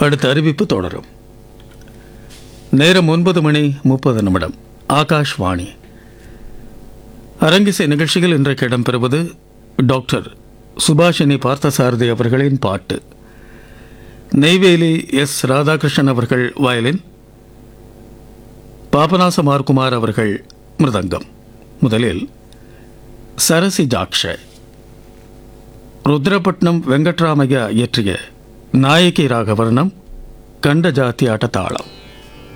அடுத்த அறிவிப்பு தொடரும் நேரம் ஒன்பது மணி முப்பது நிமிடம் ஆகாஷ்வாணி அரங்கிசை நிகழ்ச்சியில் இன்றைக்கு இடம்பெறுவது டாக்டர் சுபாஷினி பார்த்தசாரதி அவர்களின் பாட்டு நெய்வேலி எஸ் ராதாகிருஷ்ணன் அவர்கள் வயலின் பாபநாசமார்குமார் அவர்கள் மிருதங்கம் முதலில் சரசி ஜாக்ஷ ருத்ரபட்னம் வெங்கட்ராமையா இயற்றிய நாயகி ராகவர்ணம் கண்ட ஜாத்தி ஆட்ட தாளம்